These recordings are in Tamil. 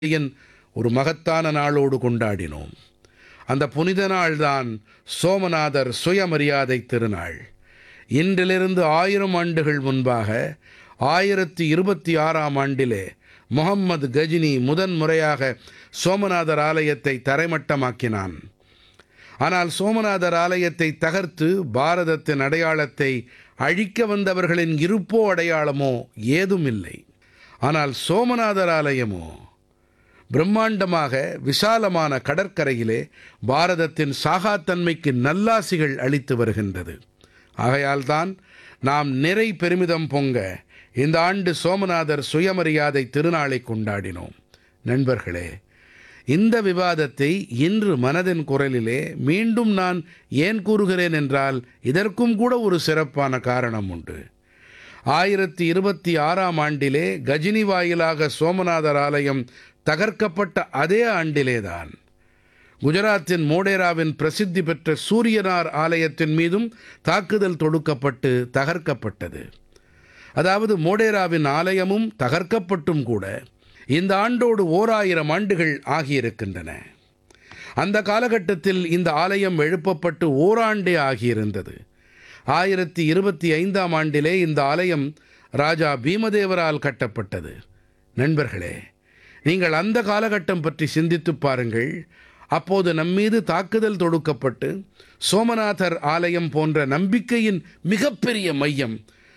என் ஒரு மகத்தான நாளோடு கொண்டாடினோம் அந்த புனித நாள்தான் சோமநாதர் சுயமரியாதை திருநாள் இன்றிலிருந்து ஆயிரம் ஆண்டுகள் முன்பாக ஆயிரத்தி இருபத்தி ஆறாம் ஆண்டிலே முகம்மது கஜினி முதன்முறையாக சோமநாதர் ஆலயத்தை தரைமட்டமாக்கினான் ஆனால் சோமநாதர் ஆலயத்தை தகர்த்து பாரதத்தின் அடையாளத்தை அழிக்க வந்தவர்களின் இருப்போ அடையாளமோ ஏதும் இல்லை ஆனால் சோமநாதர் ஆலயமோ பிரம்மாண்டமாக விசாலமான கடற்கரையிலே பாரதத்தின் சாகாத்தன்மைக்கு நல்லாசிகள் அளித்து வருகின்றது ஆகையால்தான் நாம் நிறை பெருமிதம் பொங்க இந்த ஆண்டு சோமநாதர் சுயமரியாதை திருநாளை கொண்டாடினோம் நண்பர்களே இந்த விவாதத்தை இன்று மனதின் குரலிலே மீண்டும் நான் ஏன் கூறுகிறேன் என்றால் இதற்கும் கூட ஒரு சிறப்பான காரணம் உண்டு ஆயிரத்தி இருபத்தி ஆறாம் ஆண்டிலே கஜினி வாயிலாக சோமநாதர் ஆலயம் தகர்க்கப்பட்ட அதே ஆண்டிலேதான் குஜராத்தின் மோடேராவின் பிரசித்தி பெற்ற சூரியனார் ஆலயத்தின் மீதும் தாக்குதல் தொடுக்கப்பட்டு தகர்க்கப்பட்டது அதாவது மோடேராவின் ஆலயமும் தகர்க்கப்பட்டும் கூட இந்த ஆண்டோடு ஓர் ஆயிரம் ஆண்டுகள் ஆகியிருக்கின்றன அந்த காலகட்டத்தில் இந்த ஆலயம் எழுப்பப்பட்டு ஓராண்டே ஆகியிருந்தது ஆயிரத்தி இருபத்தி ஐந்தாம் ஆண்டிலே இந்த ஆலயம் ராஜா பீமதேவரால் கட்டப்பட்டது நண்பர்களே நீங்கள் அந்த காலகட்டம் பற்றி சிந்தித்துப் பாருங்கள் அப்போது நம்மீது தாக்குதல் தொடுக்கப்பட்டு சோமநாதர் ஆலயம் போன்ற நம்பிக்கையின் மிகப்பெரிய மையம்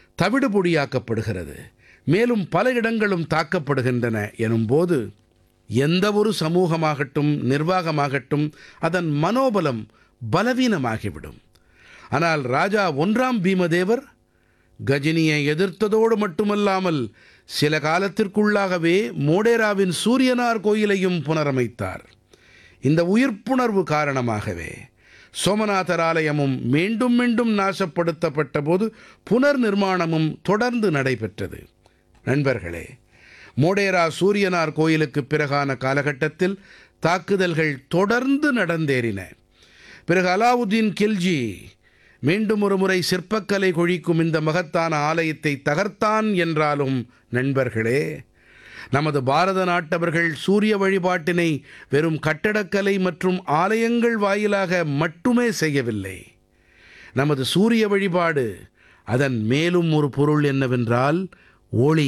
தவிடுபொடியாக்கப்படுகிறது மேலும் பல இடங்களும் தாக்கப்படுகின்றன எனும்போது எந்த ஒரு சமூகமாகட்டும் நிர்வாகமாகட்டும் அதன் மனோபலம் பலவீனமாகிவிடும் ஆனால் ராஜா ஒன்றாம் பீமதேவர் கஜினியை எதிர்த்ததோடு மட்டுமல்லாமல் சில காலத்திற்குள்ளாகவே மோடேராவின் சூரியனார் கோயிலையும் புனரமைத்தார் இந்த உயிர்ப்புணர்வு காரணமாகவே சோமநாதர் ஆலயமும் மீண்டும் மீண்டும் நாசப்படுத்தப்பட்ட போது புனர் நிர்மாணமும் தொடர்ந்து நடைபெற்றது நண்பர்களே மோடேரா சூரியனார் கோயிலுக்கு பிறகான காலகட்டத்தில் தாக்குதல்கள் தொடர்ந்து நடந்தேறின பிறகு அலாவுதீன் கில்ஜி மீண்டும் ஒரு முறை சிற்பக்கலை கொழிக்கும் இந்த மகத்தான ஆலயத்தை தகர்த்தான் என்றாலும் நண்பர்களே நமது பாரத நாட்டவர்கள் சூரிய வழிபாட்டினை வெறும் கட்டடக்கலை மற்றும் ஆலயங்கள் வாயிலாக மட்டுமே செய்யவில்லை நமது சூரிய வழிபாடு அதன் மேலும் ஒரு பொருள் என்னவென்றால் ஒளி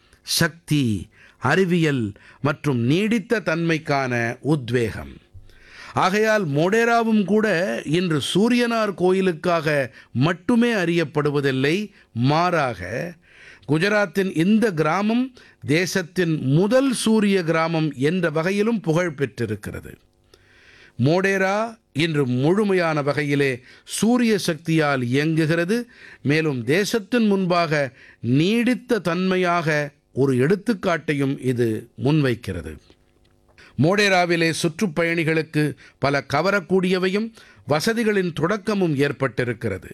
சக்தி அறிவியல் மற்றும் நீடித்த தன்மைக்கான உத்வேகம் ஆகையால் மோடேராவும் கூட இன்று சூரியனார் கோயிலுக்காக மட்டுமே அறியப்படுவதில்லை மாறாக குஜராத்தின் இந்த கிராமம் தேசத்தின் முதல் சூரிய கிராமம் என்ற வகையிலும் புகழ் பெற்றிருக்கிறது மோடேரா இன்று முழுமையான வகையிலே சூரிய சக்தியால் இயங்குகிறது மேலும் தேசத்தின் முன்பாக நீடித்த தன்மையாக ஒரு எடுத்துக்காட்டையும் இது முன்வைக்கிறது மோடேராவிலே சுற்றுப்பயணிகளுக்கு பல கவரக்கூடியவையும் வசதிகளின் தொடக்கமும் ஏற்பட்டிருக்கிறது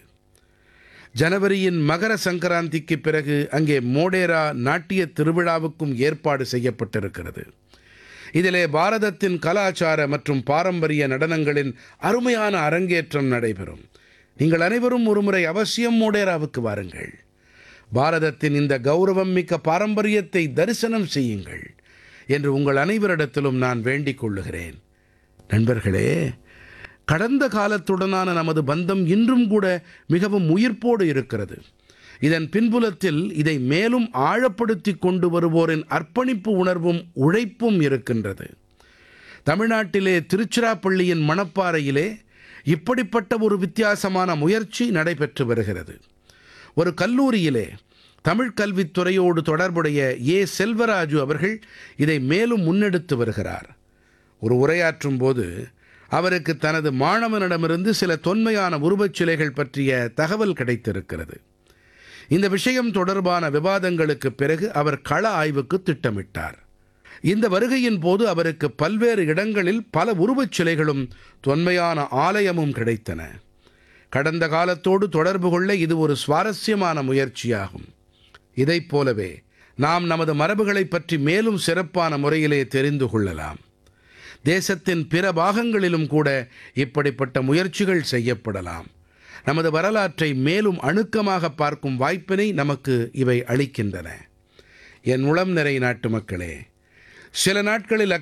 ஜனவரியின் மகர சங்கராந்திக்கு பிறகு அங்கே மோடேரா நாட்டிய திருவிழாவுக்கும் ஏற்பாடு செய்யப்பட்டிருக்கிறது இதிலே பாரதத்தின் கலாச்சார மற்றும் பாரம்பரிய நடனங்களின் அருமையான அரங்கேற்றம் நடைபெறும் நீங்கள் அனைவரும் ஒருமுறை அவசியம் மோடேராவுக்கு வாருங்கள் பாரதத்தின் இந்த கௌரவம் மிக்க பாரம்பரியத்தை தரிசனம் செய்யுங்கள் என்று உங்கள் அனைவரிடத்திலும் நான் வேண்டிக் கொள்ளுகிறேன் நண்பர்களே கடந்த காலத்துடனான நமது பந்தம் இன்றும் கூட மிகவும் உயிர்ப்போடு இருக்கிறது இதன் பின்புலத்தில் இதை மேலும் ஆழப்படுத்தி கொண்டு வருவோரின் அர்ப்பணிப்பு உணர்வும் உழைப்பும் இருக்கின்றது தமிழ்நாட்டிலே திருச்சிராப்பள்ளியின் மணப்பாறையிலே இப்படிப்பட்ட ஒரு வித்தியாசமான முயற்சி நடைபெற்று வருகிறது ஒரு கல்லூரியிலே தமிழ் கல்வித்துறையோடு தொடர்புடைய ஏ செல்வராஜு அவர்கள் இதை மேலும் முன்னெடுத்து வருகிறார் ஒரு உரையாற்றும் போது அவருக்கு தனது மாணவனிடமிருந்து சில தொன்மையான உருவச்சிலைகள் பற்றிய தகவல் கிடைத்திருக்கிறது இந்த விஷயம் தொடர்பான விவாதங்களுக்கு பிறகு அவர் கள ஆய்வுக்கு திட்டமிட்டார் இந்த வருகையின் போது அவருக்கு பல்வேறு இடங்களில் பல உருவச்சிலைகளும் தொன்மையான ஆலயமும் கிடைத்தன கடந்த காலத்தோடு தொடர்பு கொள்ள இது ஒரு சுவாரஸ்யமான முயற்சியாகும் இதைப் போலவே நாம் நமது மரபுகளைப் பற்றி மேலும் சிறப்பான முறையிலே தெரிந்து கொள்ளலாம் தேசத்தின் பிற பாகங்களிலும் கூட இப்படிப்பட்ட முயற்சிகள் செய்யப்படலாம் நமது வரலாற்றை மேலும் அணுக்கமாக பார்க்கும் வாய்ப்பினை நமக்கு இவை அளிக்கின்றன என் உளம் நிறை நாட்டு மக்களே சில நாட்களில்